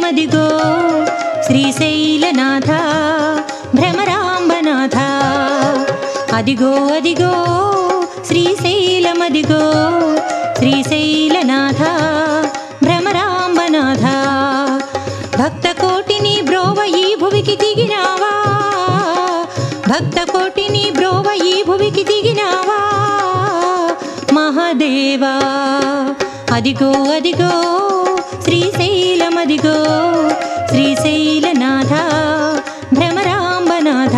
శ్రీశైలమదిగో శ్రీశైలనాథ భ్రమరాంబనాథ అదిగో అదిగో శ్రీశైలమదిగో శ్రీశైలనాథ భ్రమరాంబనాథ భక్త కోటిని బ్రోవ ఈ భువికి దిగినావా భక్త కోటిని బ్రోవ ఈ భువికి దిగినావా మహాదేవా అదిగో అదిగో శ్రీశైలమదిగో శ్రీశైలనాథ భ్రమరాంబనాథ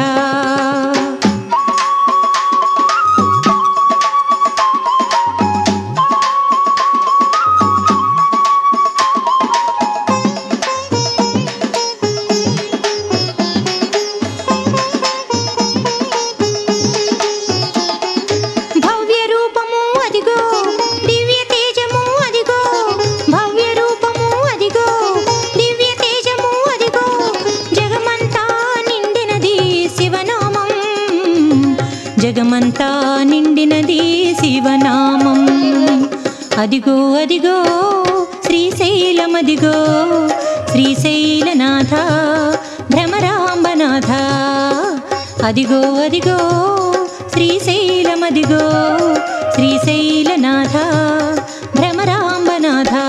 భవ్య రూపము అదిగో దివ్య తేజము అదిగో భవ్య రూపము అదిగో దివ్య తేజము అదిగో జగమంతా నిండినది శివనామం జగమంతా నిండినది శివనామం అదిగో అదిగో శ్రీశైలమదిగో శ్రీశైలనాథ భ్రమరాంబనాథ అదిగో అదిగో శ్రీశైలమదిగో శ్రీశైలనాథ భ్రమరాంబనాథ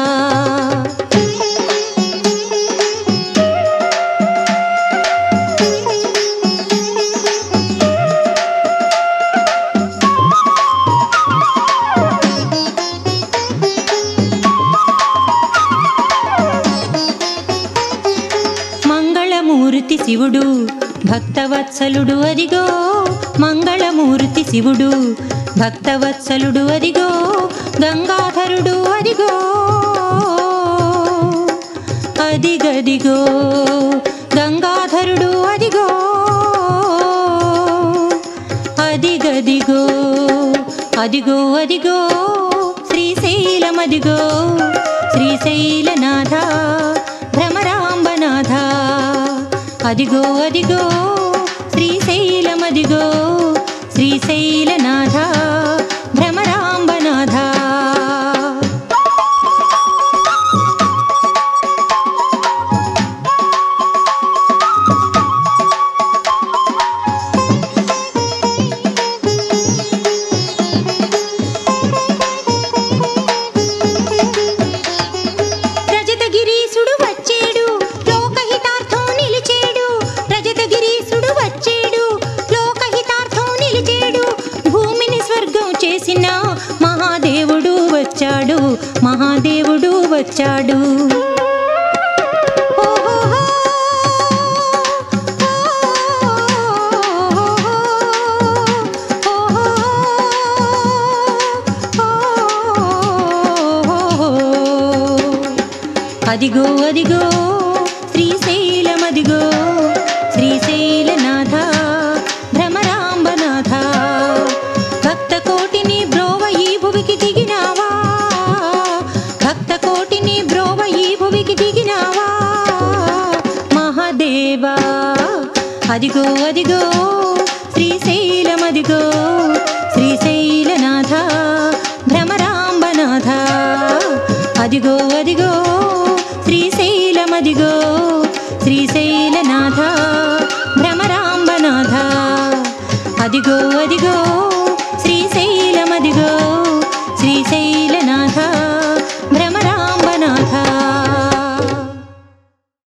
మంగళమూర్తి శివుడు భక్తవత్సలుడు అదిగో మంగళమూర్తి శివుడు భక్తవత్సలుడు అదిగో గంగాధరుడు అదిగో అదిగదిగో గంగాధరుడు అదిగో అదిగదిగో అదిగో అదిగో శ్రీశైలమదిగో శ్రీశైలనాథ భ్రమరాంబనాథ అదిగో అదిగో శ్రీశైలమదిగో శ్రీశైలనాథ భ్రమరాంబనాథ రజతగిరీసుడు వచ్చేడు లోకహితార్థం నిలిచేడు రజతగిరీసుడు వచ్చేడు లోకహితార్థం నిలిచేడు భూమిని స్వర్గం చేసిన మహాదేవుడు వచ్చాడు మహాదేవుడు వచ్చాడు ఓహోహో, అదిగో అదిగో శ్రీశైలమదిగో శ్రీశైలనాథ భ్రమరాంబనాథ భక్త కోటిని బ్రోవ ఈ భువికి దిగినావా భక్త కోటిని బ్రోవ ఈ భువికి దిగినావా మహాదేవా అదిగో అదిగో శ్రీశైలమదిగో శ్రీశైలనాథ భ్రమరాంబనాథ అదిగో అదిగో శ్రీశైలమదిగో శ్రీశైలనాథ భ్రమరాంబనాథ అదిగో అదిగో